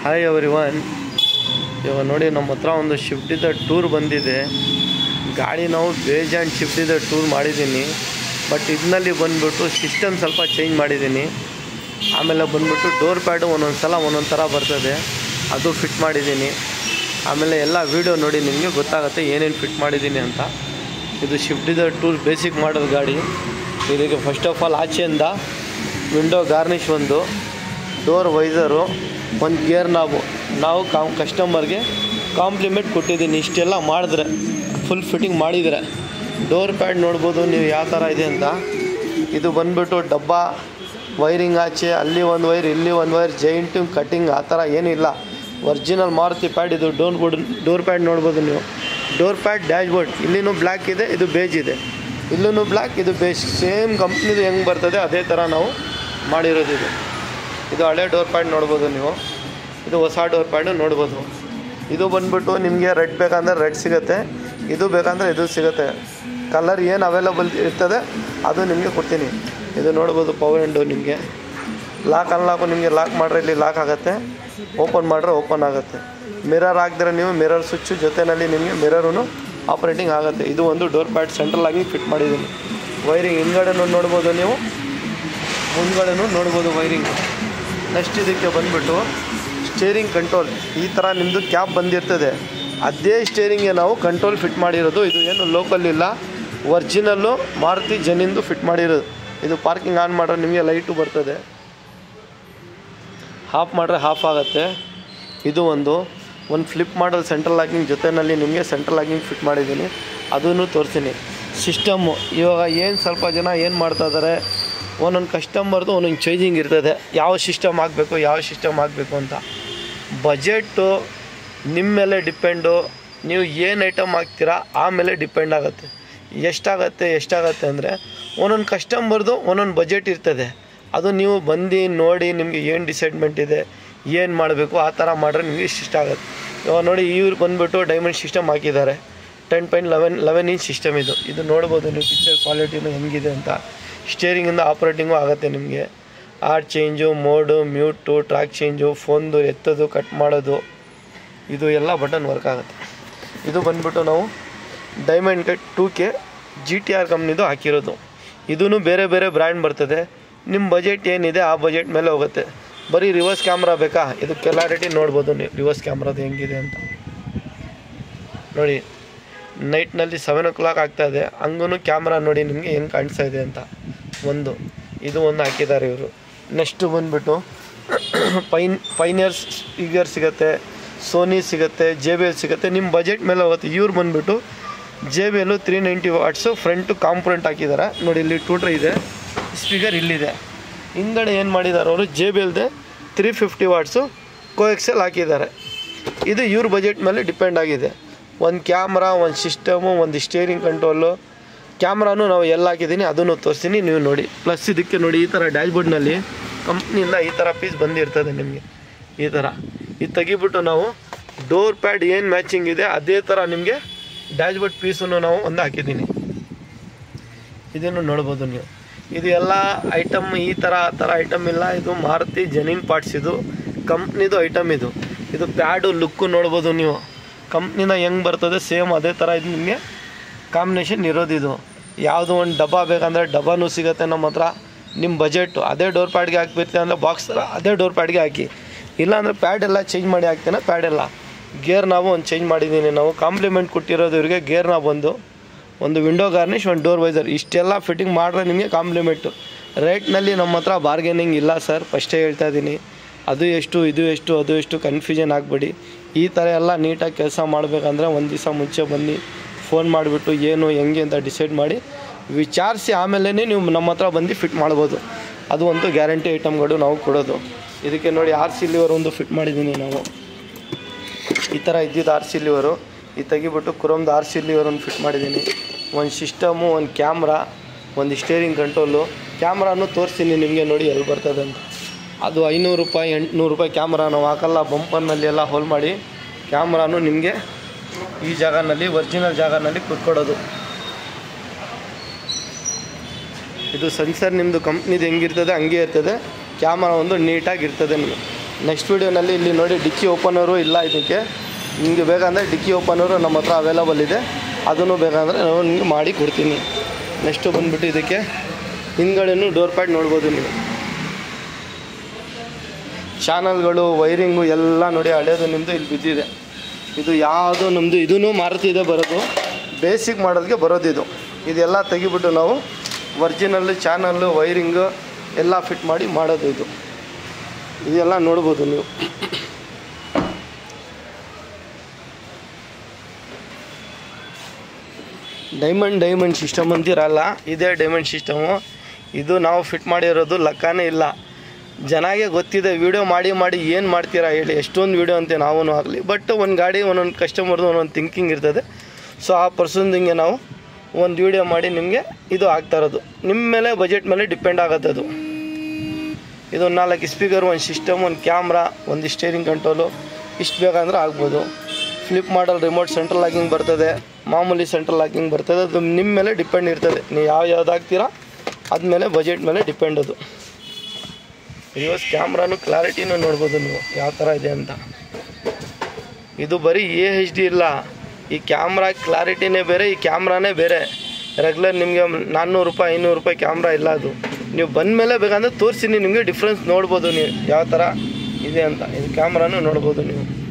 hi every one ಇವಾಗ ನೋಡಿ ನಮ್ಮ ಹತ್ರ ಒಂದು ಶಿಫ್ಟಿದ ಟೂರ್ ಬಂದಿದೆ ಗಾಡಿ ನಾವು ಬೇಜಾನ್ ಶಿಫ್ಟಿದ ಟೂರ್ ಮಾಡಿದ್ದೀನಿ ಬಟ್ ಇದರಲ್ಲಿ ಬಂದುಬಿಟ್ಟು ಸಿಸ್ಟಮ್ ಸ್ವಲ್ಪ ಚೇಂಜ್ ಮಾಡಿದ್ದೀನಿ ಆಮೇಲೆ ಬಂದುಬಿಟ್ಟು ಡೋರ್ ಪ್ಯಾಡು ಒಂದೊಂದು ಸಲ ಒಂದೊಂದು ಥರ ಬರ್ತದೆ ಅದು ಫಿಟ್ ಮಾಡಿದ್ದೀನಿ ಆಮೇಲೆ ಎಲ್ಲ ವೀಡಿಯೋ ನೋಡಿ ನಿಮಗೆ ಗೊತ್ತಾಗುತ್ತೆ ಏನೇನು ಫಿಟ್ ಮಾಡಿದ್ದೀನಿ ಅಂತ ಇದು ಶಿಫ್ಟಿದ ಟೂರ್ ಬೇಸಿಕ್ ಮಾಡಲ್ ಗಾಡಿ ಇದಕ್ಕೆ ಫಸ್ಟ್ ಆಫ್ ಆಲ್ ಆಚೆಯಿಂದ ವಿಂಡೋ ಗಾರ್ನಿಷ್ ಒಂದು ಡೋರ್ ವೈಸರು ಒಂದು ಗೇರ್ ನಾಬು ನಾವು ಕಾಮ್ ಕಸ್ಟಮರ್ಗೆ ಕಾಂಪ್ಲಿಮೆಂಟ್ ಕೊಟ್ಟಿದ್ದೀನಿ ಇಷ್ಟೆಲ್ಲ ಮಾಡಿದ್ರೆ ಫುಲ್ ಫಿಟ್ಟಿಂಗ್ ಮಾಡಿದರೆ ಡೋರ್ ಪ್ಯಾಡ್ ನೋಡ್ಬೋದು ನೀವು ಯಾವ ಥರ ಇದೆ ಅಂತ ಇದು ಬಂದುಬಿಟ್ಟು ಡಬ್ಬ ವೈರಿಂಗ್ ಆಚೆ ಅಲ್ಲಿ ಒಂದು ವೈರ್ ಇಲ್ಲಿ ಒಂದು ವೈರ್ ಜೈಂಟಿಂಗ್ ಕಟ್ಟಿಂಗ್ ಆ ಥರ ಏನಿಲ್ಲ ಒರಿಜಿನಲ್ ಮಾರುತಿ ಪ್ಯಾಡ್ ಇದು ಡೋರ್ ಬೋರ್ಡ್ ಡೋರ್ ಪ್ಯಾಡ್ ನೋಡ್ಬೋದು ನೀವು ಡೋರ್ ಪ್ಯಾಡ್ ಡ್ಯಾಶ್ ಬೋರ್ಡ್ ಇಲ್ಲಿನೂ ಬ್ಲ್ಯಾಕ್ ಇದೆ ಇದು ಬೇಜ್ ಇದೆ ಇಲ್ಲೂ ಬ್ಲ್ಯಾಕ್ ಇದು ಬೇಜ್ ಸೇಮ್ ಕಂಪ್ನಿದು ಹೆಂಗೆ ಬರ್ತದೆ ಅದೇ ಥರ ನಾವು ಮಾಡಿರೋದು ಇದು ಇದು ಹಳೆ ಡೋರ್ ಪ್ಯಾಡ್ ನೋಡ್ಬೋದು ನೀವು ಇದು ಹೊಸ ಡೋರ್ ಪ್ಯಾಡು ನೋಡ್ಬೋದು ಇದು ಬಂದ್ಬಿಟ್ಟು ನಿಮಗೆ ರೆಡ್ ಬೇಕಂದ್ರೆ ರೆಡ್ ಸಿಗುತ್ತೆ ಇದು ಬೇಕಂದ್ರೆ ಇದು ಸಿಗುತ್ತೆ ಕಲರ್ ಏನು ಅವೈಲಬಲ್ ಇರ್ತದೆ ಅದು ನಿಮಗೆ ಕೊಡ್ತೀನಿ ಇದು ನೋಡ್ಬೋದು ಪವರ್ ವಿಂಡೋ ನಿಮಗೆ ಲಾಕ್ ಅನ್ಲಾಕು ನಿಮಗೆ ಲಾಕ್ ಮಾಡ್ರೆ ಇಲ್ಲಿ ಲಾಕ್ ಆಗುತ್ತೆ ಓಪನ್ ಮಾಡ್ರೆ ಓಪನ್ ಆಗುತ್ತೆ ಮಿರರ್ ಹಾಕಿದ್ರೆ ನೀವು ಮಿರರ್ ಸ್ವಿಚ್ಚು ಜೊತೆಯಲ್ಲಿ ನಿಮಗೆ ಮಿರರೂ ಆಪ್ರೇಟಿಂಗ್ ಆಗುತ್ತೆ ಇದು ಒಂದು ಡೋರ್ ಪ್ಯಾಡ್ ಸೆಂಟ್ರಲ್ ಆಗಿ ಫಿಟ್ ಮಾಡಿದ್ದೀನಿ ವೈರಿಂಗ್ ಹಿಂದ್ಗಡೆನೂ ನೋಡ್ಬೋದು ನೀವು ಮುಂದ್ಗಡೆನೂ ನೋಡ್ಬೋದು ವೈರಿಂಗ್ ನೆಕ್ಸ್ಟ್ ಇದಕ್ಕೆ ಬಂದುಬಿಟ್ಟು ಸ್ಟೇರಿಂಗ್ ಕಂಟ್ರೋಲ್ ಈ ಥರ ನಿಮ್ಮದು ಕ್ಯಾಪ್ ಬಂದಿರ್ತದೆ ಅದೇ ಸ್ಟೇರಿಂಗ್ಗೆ ನಾವು ಕಂಟ್ರೋಲ್ ಫಿಟ್ ಮಾಡಿರೋದು ಇದು ಏನು ಲೋಕಲ್ ಇಲ್ಲ ಒರ್ಜಿನಲ್ಲು ಮಾರುತಿ ಜನಿಂದು ಫಿಟ್ ಮಾಡಿರೋದು ಇದು ಪಾರ್ಕಿಂಗ್ ಆನ್ ಮಾಡ್ರೆ ನಿಮಗೆ ಲೈಟು ಬರ್ತದೆ ಹಾಫ್ ಮಾಡ್ರೆ ಹಾಫ್ ಆಗುತ್ತೆ ಇದು ಒಂದು ಒಂದು ಫ್ಲಿಪ್ ಮಾಡಲ್ ಸೆಂಟ್ರಲ್ ಲಾಕಿಂಗ್ ಜೊತೆಯಲ್ಲಿ ನಿಮಗೆ ಸೆಂಟ್ರಲ್ ಲಾಕಿಂಗ್ ಫಿಟ್ ಮಾಡಿದ್ದೀನಿ ಅದನ್ನು ತೋರಿಸ್ತೀನಿ ಸಿಸ್ಟಮ್ಮು ಇವಾಗ ಏನು ಸ್ವಲ್ಪ ಜನ ಏನು ಮಾಡ್ತಾ ಇದ್ದಾರೆ ಒಂದೊಂದು ಕಸ್ಟಮರ್ದು ಒಂದೊಂದು ಚೇಂಜಿಂಗ್ ಇರ್ತದೆ ಯಾವ ಸಿಸ್ಟಮ್ ಹಾಕಬೇಕು ಯಾವ ಸಿಸ್ಟಮ್ ಹಾಕಬೇಕು ಅಂತ ಬಜೆಟ್ಟು ನಿಮ್ಮ ಮೇಲೆ ಡಿಪೆಂಡು ನೀವು ಏನು ಐಟಮ್ ಹಾಕ್ತೀರಾ ಆಮೇಲೆ ಡಿಪೆಂಡ್ ಆಗುತ್ತೆ ಎಷ್ಟಾಗತ್ತೆ ಎಷ್ಟಾಗತ್ತೆ ಅಂದರೆ ಒಂದೊಂದು ಕಸ್ಟಮರ್ದು ಒಂದೊಂದು ಬಜೆಟ್ ಇರ್ತದೆ ಅದು ನೀವು ಬಂದು ನೋಡಿ ನಿಮಗೆ ಏನು ಡಿಸೈಡ್ಮೆಂಟ್ ಇದೆ ಏನು ಮಾಡಬೇಕು ಆ ಥರ ಮಾಡಿದ್ರೆ ನಿಮಗೆ ಇಷ್ಟ ಇಷ್ಟ ಆಗುತ್ತೆ ಇವಾಗ ನೋಡಿ ಇವ್ರು ಬಂದುಬಿಟ್ಟು ಡೈಮಂಡ್ ಸಿಸ್ಟಮ್ ಹಾಕಿದ್ದಾರೆ ten point eleven eleven inch system ಇದು ಇದು ನೋಡ್ಬೋದು ನೀವು ಪಿಕ್ಚರ್ ಕ್ವಾಲಿಟಿನೂ ಹೆಂಗಿದೆ ಅಂತ ಸ್ಟೇರಿಂಗಿಂದ ಆಪ್ರೇಟಿಂಗು ಆಗುತ್ತೆ ನಿಮಗೆ or change mode mute track change ಫೋನ್ದು ಎತ್ತೋದು ಕಟ್ ಮಾಡೋದು ಇದು ಎಲ್ಲ ಬಟನ್ ವರ್ಕ್ ಆಗುತ್ತೆ ಇದು ಬಂದ್ಬಿಟ್ಟು ನಾವು diamond cut two K G T R ಕಂಪ್ನಿದು ಹಾಕಿರೋದು ಇದೂ ಬೇರೆ ಬೇರೆ ಬ್ರ್ಯಾಂಡ್ ಬರ್ತದೆ ನಿಮ್ಮ ಬಜೆಟ್ ಏನಿದೆ ಆ ಬಜೆಟ್ ಮೇಲೆ ಹೋಗುತ್ತೆ ಬರೀ ರಿವರ್ಸ್ ಕ್ಯಾಮ್ರಾ ಬೇಕಾ ಇದು ಕ್ಲಾರಿಟಿ ನೋಡ್ಬೋದು ನೀವು ರಿವರ್ಸ್ ಕ್ಯಾಮ್ರಾದು ಹೆಂಗಿದೆ ಅಂತ ನೋಡಿ ನೈಟ್ನಲ್ಲಿ ಸೆವೆನ್ ಓ ಕ್ಲಾಕ್ ಆಗ್ತಾಯಿದೆ ಹಂಗೂ ಕ್ಯಾಮ್ರಾ ನೋಡಿ ನಿಮಗೆ ಹೆಂಗೆ ಕಾಣಿಸ್ತಾ ಇದೆ ಅಂತ ಒಂದು ಇದು ಒಂದು ಹಾಕಿದ್ದಾರೆ ಇವರು ನೆಕ್ಸ್ಟು ಬಂದುಬಿಟ್ಟು ಪೈನ್ ಪೈನಿಯರ್ಸ್ ಸ್ಪೀಕರ್ ಸಿಗುತ್ತೆ ಸೋನಿ ಸಿಗುತ್ತೆ ಜೆ ಬಿ ಎಲ್ ಸಿಗುತ್ತೆ ನಿಮ್ಮ ಬಜೆಟ್ ಮೇಲೆ ಹೋಗುತ್ತೆ ಇವ್ರು ಬಂದುಬಿಟ್ಟು J B L three ninety watts front component ಹಾಕಿದ್ದಾರೆ ನೋಡಿ ಇಲ್ಲಿ ಟೂಟ್ರ್ ಇದೆ ಸ್ಪೀಕರ್ ಇಲ್ಲಿದೆ ಹಿಂದ್ಗಡೆ ಏನು ಮಾಡಿದ್ದಾರೆ ಅವರು ಜೆ ಬಿ ಎಲ್ದೆ ತ್ರೀ ಫಿಫ್ಟಿ ವಾಟ್ಸು ಕೋಎಕ್ಸೆಲ್ ಹಾಕಿದ್ದಾರೆ ಇದು ಇವ್ರ ಬಜೆಟ್ ಮೇಲೆ ಡಿಪೆಂಡ್ ಆಗಿದೆ ಒಂದು ಕ್ಯಾಮ್ರಾ ಒಂದು ಸಿಸ್ಟಮು ಒಂದು ಸ್ಟೇರಿಂಗ್ ಕಂಟ್ರೋಲು ಕ್ಯಾಮ್ರಾನು ನಾವು ಎಲ್ಲ ಹಾಕಿದ್ದೀನಿ ಅದನ್ನು ತೋರಿಸ್ತೀನಿ ನೀವು ನೋಡಿ ಪ್ಲಸ್ ಇದಕ್ಕೆ ನೋಡಿ ಈ ಥರ ಡ್ಯಾಶ್ಬೋರ್ಡ್ನಲ್ಲಿ ಕಂಪ್ನಿಯಿಂದ ಈ ಥರ ಪೀಸ್ ಬಂದಿರ್ತದೆ ನಿಮಗೆ ಈ ಥರ ಇದು ತೆಗಿಬಿಟ್ಟು ನಾವು ಡೋರ್ ಪ್ಯಾಡ್ ಏನು ಮ್ಯಾಚಿಂಗ್ ಇದೆ ಅದೇ ಥರ ನಿಮಗೆ ಡ್ಯಾಶ್ಬೋರ್ಡ್ ಪೀಸನ್ನು ನಾವು ಒಂದು ಹಾಕಿದ್ದೀನಿ ಇದನ್ನು ನೋಡ್ಬೋದು ನೀವು ಇದು ಎಲ್ಲ ಐಟಮ್ ಈ ಥರ ಆ ಥರ ಐಟಮ್ ಇಲ್ಲ ಇದು ಮಾರುತಿ ಜೆನಿನ್ ಪಾರ್ಟ್ಸ್ ಇದು ಕಂಪ್ನಿದು ಐಟಮ್ ಇದು ಇದು ಪ್ಯಾಡು ಲುಕ್ಕು ನೋಡ್ಬೋದು ನೀವು ಕಂಪ್ನಿನ ಹೆಂಗೆ ಬರ್ತದೆ ಸೇಮ್ ಅದೇ ಥರ ಇದು ನಿಮಗೆ ಕಾಂಬಿನೇಷನ್ ಇರೋದಿದು ಯಾವುದು ಒಂದು ಡಬ್ಬ ಬೇಕಂದರೆ ಡಬ್ಬನೂ ಸಿಗುತ್ತೆ ನಮ್ಮ ಹತ್ರ ನಿಮ್ಮ ಬಜೆಟು ಅದೇ ಡೋರ್ ಪ್ಯಾಡ್ಗೆ ಹಾಕ್ಬಿಡ್ತೀವಿ ಅಂದರೆ ಬಾಕ್ಸ್ ಥರ ಅದೇ ಡೋರ್ ಪ್ಯಾಡ್ಗೆ ಹಾಕಿ ಇಲ್ಲಾಂದರೆ ಪ್ಯಾಡ್ ಎಲ್ಲ ಚೇಂಜ್ ಮಾಡಿ ಹಾಕ್ತೇನೆ ಪ್ಯಾಡ್ ಎಲ್ಲ ಗೇರ್ ನಾವು ಒಂದು ಚೇಂಜ್ ಮಾಡಿದ್ದೀನಿ ನಾವು ಕಾಂಪ್ಲಿಮೆಂಟ್ ಕೊಟ್ಟಿರೋದು ಇವರಿಗೆ ಗೇರ್ ನಾವು ಬಂದು ಒಂದು ವಿಂಡೋ ಗಾರ್ನಿಷ್ ಒಂದು ಡೋರ್ ವೈಸರ್ ಇಷ್ಟೆಲ್ಲ ಫಿಟ್ಟಿಂಗ್ ಮಾಡಿದ್ರೆ ನಿಮಗೆ ಕಾಂಪ್ಲಿಮೆಂಟು ರೇಟ್ನಲ್ಲಿ ನಮ್ಮ ಹತ್ರ ಬಾರ್ಗೇನಿಂಗ್ ಇಲ್ಲ ಸರ್ ಫಸ್ಟೇ ಹೇಳ್ತಾ ಇದ್ದೀನಿ ಅದು ಎಷ್ಟು ಇದು ಎಷ್ಟು ಅದು ಎಷ್ಟು ಕನ್ಫ್ಯೂಷನ್ ಆಗಬೇಡಿ ಈ ಥರ ಎಲ್ಲ ನೀಟಾಗಿ ಕೆಲಸ ಮಾಡಬೇಕಂದ್ರೆ ಒಂದು ದಿವಸ ಮುಂಚೆ ಬನ್ನಿ ಫೋನ್ ಮಾಡಿಬಿಟ್ಟು ಏನು ಹೆಂಗೆ ಅಂತ ಡಿಸೈಡ್ ಮಾಡಿ ವಿಚಾರಿಸಿ ಆಮೇಲೆ ನೀವು ನಮ್ಮ ಹತ್ರ ಬಂದು ಫಿಟ್ ಮಾಡ್ಬೋದು ಅದು ಒಂದು ಗ್ಯಾರಂಟಿ ಐಟಮ್ಗಳು ನಾವು ಕೊಡೋದು ಇದಕ್ಕೆ ನೋಡಿ ಆರ್ ಸಿ ಲಿವರ್ ಒಂದು ಫಿಟ್ ಮಾಡಿದ್ದೀನಿ ನಾವು ಈ ಥರ ಇದ್ದಿದ್ದು ಆರ್ ಸಿ ಲಿವರು ಇದು ತೆಗಿಬಿಟ್ಟು ಕುರಮ್ದು ಆರ್ ಸಿ ಲಿವರ್ ಒಂದು ಫಿಟ್ ಮಾಡಿದ್ದೀನಿ ಒಂದು ಸಿಸ್ಟಮು ಒಂದು ಕ್ಯಾಮ್ರಾ ಒಂದು ಸ್ಟೇರಿಂಗ್ ಕಂಟ್ರೋಲು ಕ್ಯಾಮ್ರಾನು ತೋರಿಸ್ತೀನಿ ನಿಮಗೆ ನೋಡಿ ಎಲ್ಲಿ ಬರ್ತದೆ ಅಂತ ಅದು ಐನೂರು ರೂಪಾಯಿ ಎಂಟುನೂರು ರೂಪಾಯಿ ಕ್ಯಾಮ್ರಾ ನಾವು ಹಾಕಲ್ಲ ಬಂಪರ್ನಲ್ಲಿ ಎಲ್ಲ ಹೋಲ್ ಮಾಡಿ ಕ್ಯಾಮ್ರಾನು ನಿಮಗೆ ಈ ಜಾಗನಲ್ಲಿ ಒರಿಜಿನಲ್ ಜಾಗನಲ್ಲಿ ಕುತ್ಕೊಡೋದು ಇದು ಸೆನ್ಸರ್ ನಿಮ್ಮದು ಕಂಪ್ನಿದು ಹೆಂಗಿರ್ತದೆ ಹಂಗೆ ಇರ್ತದೆ ಕ್ಯಾಮರಾ ಒಂದು ನೀಟಾಗಿ ಇರ್ತದೆ ನಿಮಗೆ ನೆಕ್ಸ್ಟ್ ವೀಡಿಯೋನಲ್ಲಿ ಇಲ್ಲಿ ನೋಡಿ ಡಿಕ್ಕಿ ಓಪನರು ಇಲ್ಲ ಇದಕ್ಕೆ ನಿಮಗೆ ಬೇಕಂದರೆ ಡಿಕ್ಕಿ ಓಪನರು ನಮ್ಮ ಹತ್ರ ಅವೈಲಬಲ್ ಇದೆ ಅದನ್ನು ಬೇಕಂದರೆ ನಾವು ನಿಮಗೆ ಮಾಡಿ ಕೊಡ್ತೀನಿ ನೆಕ್ಸ್ಟು ಬಂದುಬಿಟ್ಟು ಇದಕ್ಕೆ ಹಿಂದ್ಗಡೆನೂ ಡೋರ್ ಪ್ಯಾಡ್ ನೋಡ್ಬೋದು ನೀವು ಚಾನಲ್ಗಳು ವೈರಿಂಗು ಎಲ್ಲ ನೋಡಿ ಹಳೇದು ನಿಮ್ಮದು ಇಲ್ಲಿ ಬಿದ್ದಿದೆ ಇದು ಯಾವುದು ನಮ್ಮದು ಇದೂ ಮಾರುತಿದೆ ಬರೋದು ಬೇಸಿಕ್ ಮಾಡಲ್ಗೆ ಬರೋದು ಇದು ಇದೆಲ್ಲ ತೆಗಿಬಿಟ್ಟು ನಾವು ಒರ್ಜಿನಲ್ಲು ಚಾನಲ್ಲು ವೈರಿಂಗು ಎಲ್ಲ ಫಿಟ್ ಮಾಡಿ ಮಾಡೋದು ಇದು ಇದೆಲ್ಲ ನೋಡ್ಬೋದು ನೀವು ಡೈಮಂಡ್ ಡೈಮಂಡ್ ಸಿಸ್ಟಮ್ ಅಂತಿರಲ್ಲ ಇದೇ ಡೈಮಂಡ್ ಸಿಸ್ಟಮು ಇದು ನಾವು ಫಿಟ್ ಮಾಡಿರೋದು ಲೆಕ್ಕನೇ ಇಲ್ಲ ಜನಾಗೆ ಗೊತ್ತಿದೆ ವಿಡಿಯೋ ಮಾಡಿ ಮಾಡಿ ಏನು ಮಾಡ್ತೀರಾ ಹೇಳಿ ಎಷ್ಟೊಂದು ವಿಡಿಯೋ ಅಂತೆ ನಾವೂ ಆಗಲಿ ಬಟ್ ಒಂದು ಗಾಡಿ ಒಂದೊಂದು ಕಸ್ಟಮರ್ದು ಒಂದೊಂದು ಥಿಂಕಿಂಗ್ ಇರ್ತದೆ ಸೊ ಆ ಪರ್ಸನ್ದಿಂಗೆ ನಾವು ಒಂದು ವಿಡಿಯೋ ಮಾಡಿ ನಿಮಗೆ ಇದು ಆಗ್ತಾ ಇರೋದು ನಿಮ್ಮ ಮೇಲೆ ಬಜೆಟ್ ಮೇಲೆ ಡಿಪೆಂಡ್ ಆಗುತ್ತೆ ಅದು ಇದು ನಾಲ್ಕು ಸ್ಪೀಕರ್ ಒಂದು ಸಿಸ್ಟಮ್ ಒಂದು ಕ್ಯಾಮ್ರಾ ಒಂದು ಸ್ಟೇರಿಂಗ್ ಕಂಟ್ರೋಲು ಇಷ್ಟು ಬೇಕಂದ್ರೆ ಆಗ್ಬೋದು flip model remote central locking ಬರ್ತದೆ ಮಾಮೂಲಿ ಸೆಂಟ್ರಲ್ ಲಾಕಿಂಗ್ ಬರ್ತದೆ ಅದು ನಿಮ್ಮ ಮೇಲೆ ಡಿಪೆಂಡ್ ಇರ್ತದೆ ನೀವು ಯಾವ ಯಾವ್ದು ಹಾಕ್ತೀರಾ ಅದ್ಮೇಲೆ ಬಜೆಟ್ ಮೇಲೆ ಡಿಪೆಂಡ್ ಅದು ರಿವರ್ಸ್ ಕ್ಯಾಮ್ರಾನು ಕ್ಲಾರಿಟಿನೂ ನೋಡ್ಬೋದು ನೀವು ಯಾವ ಥರ ಇದೆ ಅಂತ ಇದು ಬರೀ ಎ ಹೆಚ್ ಡಿ ಇಲ್ಲ ಈ ಕ್ಯಾಮ್ರಾ ಕ್ಲಾರಿಟಿನೇ ಬೇರೆ ಈ ಕ್ಯಾಮ್ರಾನೇ ಬೇರೆ ರೆಗ್ಯುಲರ್ ನಿಮಗೆ ನಾನ್ನೂರು ರೂಪಾಯಿ ಐನೂರು ರೂಪಾಯಿ ಕ್ಯಾಮ್ರಾ ಇಲ್ಲ ಅದು ನೀವು ಬಂದ ಮೇಲೆ ಬೇಕಂದ್ರೆ ತೋರಿಸಿ ನಿಮಗೆ ಡಿಫ್ರೆನ್ಸ್ ನೋಡ್ಬೋದು ನೀವು ಯಾವ ಥರ ಇದೆ ಅಂತ ಇದು ಕ್ಯಾಮ್ರಾನು ನೋಡ್ಬೋದು ನೀವು